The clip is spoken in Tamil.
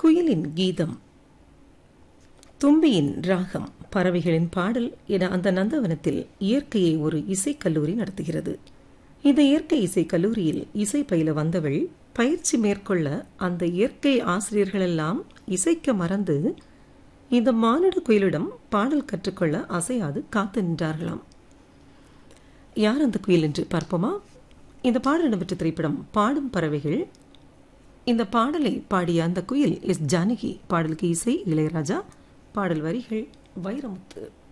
குயிலின் கீதம் தும்பியின் ராகம் பறவைகளின் பாடல் என அந்த நந்தவனத்தில் இயற்கையை ஒரு இசைக்கல்லூரி நடத்துகிறது இந்த இயற்கை இசை கல்லூரியில் இசை பயில வந்தவள் பயிற்சி மேற்கொள்ள அந்த இயற்கை ஆசிரியர்களெல்லாம் இசைக்க மறந்து இந்த மானுட குயிலிடம் பாடல் கற்றுக்கொள்ள அசையாது காத்து நின்றார்களாம் யார் அந்த குயில் என்று பார்ப்போமா இந்த பாடல் இடம்பெற்ற திரைப்படம் பாடும் பறவைகள் இந்த பாடலை பாடிய அந்த குயில் எஸ் ஜானகி பாடலுக்கு இசை இளையராஜா பாடல் வரிகள் வைரமுத்து